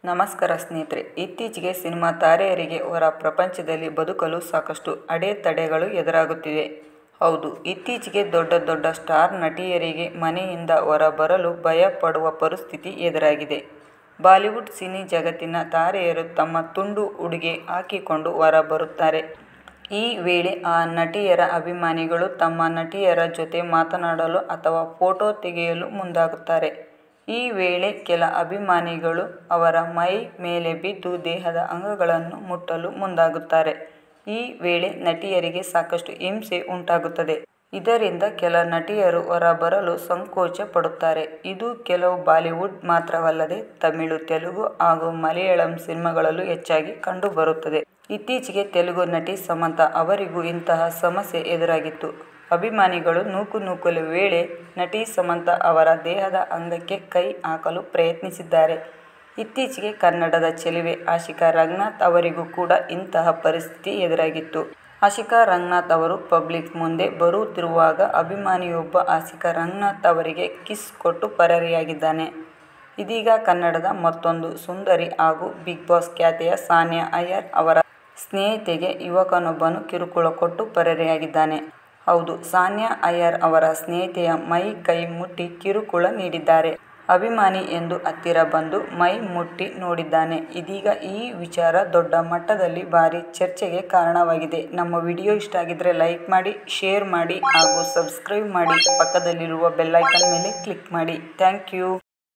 ನಮಸ್ಕಾರ ಸ್ನೇಹಿತರೆ ಇತ್ತೀಚೆಗೆ ಸಿನಿಮಾ ತಾರೆಯರಿಗೆ ಹೊರ ಪ್ರಪಂಚದಲ್ಲಿ ಬದುಕಲು ಸಾಕಷ್ಟು ಅಡೆತಡೆಗಳು ಎದುರಾಗುತ್ತಿವೆ ಹೌದು ಇತ್ತೀಚೆಗೆ ದೊಡ್ಡ ದೊಡ್ಡ ಸ್ಟಾರ್ ನಟಿಯರಿಗೆ ಮನೆಯಿಂದ ಹೊರಬರಲು ಭಯ ಪಡುವ ಪರಿಸ್ಥಿತಿ ಎದುರಾಗಿದೆ ಬಾಲಿವುಡ್ ಸಿನಿ ಜಗತ್ತಿನ ತಾರೆಯರು ತಮ್ಮ ತುಂಡು ಉಡುಗೆ ಹಾಕಿಕೊಂಡು ಹೊರಬರುತ್ತಾರೆ ಈ ವೇಳೆ ಆ ನಟಿಯರ ಅಭಿಮಾನಿಗಳು ತಮ್ಮ ನಟಿಯರ ಜೊತೆ ಮಾತನಾಡಲು ಅಥವಾ ಫೋಟೋ ತೆಗೆಯಲು ಮುಂದಾಗುತ್ತಾರೆ ಈ ವೇಳೆ ಕೆಲ ಅಭಿಮಾನಿಗಳು ಅವರ ಮೈ ಮೇಲೆ ಬಿದ್ದು ದೇಹದ ಅಂಗಗಳನ್ನು ಮುಟ್ಟಲು ಮುಂದಾಗುತ್ತಾರೆ ಈ ವೇಳೆ ನಟಿಯರಿಗೆ ಸಾಕಷ್ಟು ಹಿಂಸೆ ಉಂಟಾಗುತ್ತದೆ ಇದರಿಂದ ಕೆಲ ನಟಿಯರು ಹೊರಬರಲು ಸಂಕೋಚ ಪಡುತ್ತಾರೆ ಇದು ಕೆಲವು ಬಾಲಿವುಡ್ ಮಾತ್ರವಲ್ಲದೆ ತಮಿಳು ತೆಲುಗು ಹಾಗೂ ಮಲಯಾಳಂ ಸಿನಿಮಾಗಳಲ್ಲೂ ಹೆಚ್ಚಾಗಿ ಕಂಡುಬರುತ್ತದೆ ಇತ್ತೀಚೆಗೆ ತೆಲುಗು ನಟಿ ಸಮಂತಾ ಅವರಿಗೂ ಇಂತಹ ಸಮಸ್ಯೆ ಎದುರಾಗಿತ್ತು ಅಭಿಮಾನಿಗಳು ನೂಕು ನುಗ್ಗಲು ವೇಳೆ ನಟಿ ಸಮಂತಾ ಅವರ ದೇಹದ ಅಂಗಕ್ಕೆ ಕೈ ಹಾಕಲು ಪ್ರಯತ್ನಿಸಿದ್ದಾರೆ ಇತ್ತೀಚೆಗೆ ಕನ್ನಡದ ಚೆಲುವೆ ಆಶಿಕಾ ರಂಗನಾಥ್ ಅವರಿಗೂ ಕೂಡ ಇಂತಹ ಪರಿಸ್ಥಿತಿ ಎದುರಾಗಿತ್ತು ಆಶಿಕಾ ರಂಗನಾಥ್ ಅವರು ಪಬ್ಲಿಕ್ ಮುಂದೆ ಬರುತ್ತಿರುವಾಗ ಅಭಿಮಾನಿಯೊಬ್ಬ ಆಶಿಕಾ ರಂಗನಾಥ್ ಅವರಿಗೆ ಕಿಸ್ ಕೊಟ್ಟು ಪರಾರಿಯಾಗಿದ್ದಾನೆ ಇದೀಗ ಕನ್ನಡದ ಮತ್ತೊಂದು ಸುಂದರಿ ಹಾಗೂ ಬಿಗ್ ಬಾಸ್ ಖ್ಯಾತಿಯ ಸಾನ್ಯಾ ಅಯ್ಯರ್ ಅವರ ಸ್ನೇಹಿತೆಗೆ ಯುವಕನೊಬ್ಬನು ಕಿರುಕುಳ ಕೊಟ್ಟು ಪರಾರಿಯಾಗಿದ್ದಾನೆ ಹೌದು ಸಾನ್ಯಾ ಅಯ್ಯರ್ ಅವರ ಸ್ನೇಹಿತೆಯ ಮೈ ಕೈ ಮುಟ್ಟಿ ಕಿರುಕುಳ ನೀಡಿದ್ದಾರೆ ಅಭಿಮಾನಿ ಎಂದು ಹತ್ತಿರ ಬಂದು ಮೈ ಮುಟ್ಟಿ ನೋಡಿದ್ದಾನೆ ಇದೀಗ ಈ ವಿಚಾರ ದೊಡ್ಡ ಮಟ್ಟದಲ್ಲಿ ಭಾರಿ ಚರ್ಚೆಗೆ ಕಾರಣವಾಗಿದೆ ನಮ್ಮ ವಿಡಿಯೋ ಇಷ್ಟ ಆಗಿದ್ರೆ ಲೈಕ್ ಮಾಡಿ ಶೇರ್ ಮಾಡಿ ಹಾಗೂ ಸಬ್ಸ್ಕ್ರೈಬ್ ಮಾಡಿ ಪಕ್ಕದಲ್ಲಿರುವ ಬೆಲ್ಲೈಕನ್ ಮೇಲೆ ಕ್ಲಿಕ್ ಮಾಡಿ ಥ್ಯಾಂಕ್ ಯು